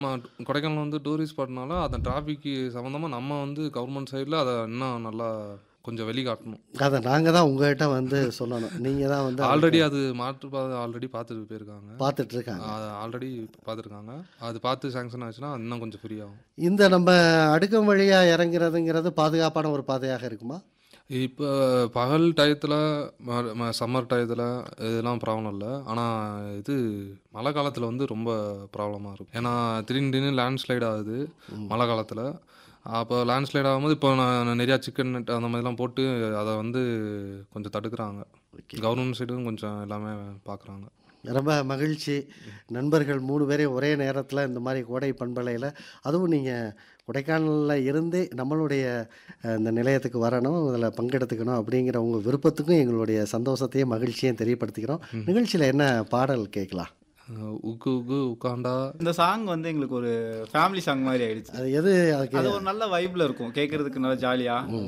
நம்ம கொடைக்கானல் வந்து டூரிஸ்ட் ஸ்பாட்னால அந்த டிராஃபிக்கு சம்மந்தமா நம்ம வந்து கவர்மெண்ட் சைடில் அதை இன்னும் நல்லா கொஞ்சம் வெளிக்காட்டணும் அதை நாங்கள் தான் உங்ககிட்ட வந்து சொல்லணும் நீங்கள் தான் வந்து ஆல்ரெடி அது மாற்றுப்பாதை ஆல்ரெடி பார்த்துட்டு போயிருக்காங்க பார்த்துட்டு இருக்காங்க ஆல்ரெடி பார்த்துருக்காங்க அது பார்த்து சாங்ஷன் ஆச்சுன்னா இன்னும் கொஞ்சம் ஃப்ரீ ஆகும் இந்த நம்ம அடுக்கம் வழியாக இறங்குறதுங்கிறது பாதுகாப்பான ஒரு பாதையாக இருக்குமா இப்போ பகல் டயத்தில் சம்மர் டயத்தில் இதெல்லாம் ப்ராப்ளம் இல்லை ஆனால் இது மழை காலத்தில் வந்து ரொம்ப ப்ராப்ளமாக இருக்கும் ஏன்னா திடீர்னு திடீர்னு லேண்ட்ஸ்லைட் ஆகுது மழை காலத்தில் அப்போ லேண்ட்ஸ்லைட் ஆகும்போது இப்போ நான் நிறையா சிக்கன் நெட் அந்த மாதிரிலாம் போட்டு அதை வந்து கொஞ்சம் தடுக்கிறாங்க கவர்மெண்ட் சைடும் கொஞ்சம் எல்லாமே பார்க்குறாங்க ரொம்ப மகிழ்ச்சி நண்பர்கள் மூணு பேரையும் ஒரே நேரத்தில் இந்த மாதிரி கோடை பண்பலையில் அதுவும் நீங்கள் கொடைக்கானலில் இருந்தே நம்மளுடைய அஹ், இந்த நிலையத்துக்கு வரணும் அதில் பங்கெடுத்துக்கணும் அப்படிங்கிற உங்கள் விருப்பத்துக்கும் எங்களுடைய சந்தோஷத்தையும் மகிழ்ச்சியையும் தெரியப்படுத்திக்கிறோம் நிகழ்ச்சியில் என்ன பாடல் கேட்கலாம் அஹ் உக்கு உக்கு உட்காண்டா இந்த சாங் வந்து எங்களுக்கு ஒரு ஃபேமிலி சாங் மாதிரி ஆயிடுச்சு அது எது அதுக்கு அது ஒரு நல்ல வைப்ல இருக்கும் கேட்கறதுக்கு நல்லா ஜாலியா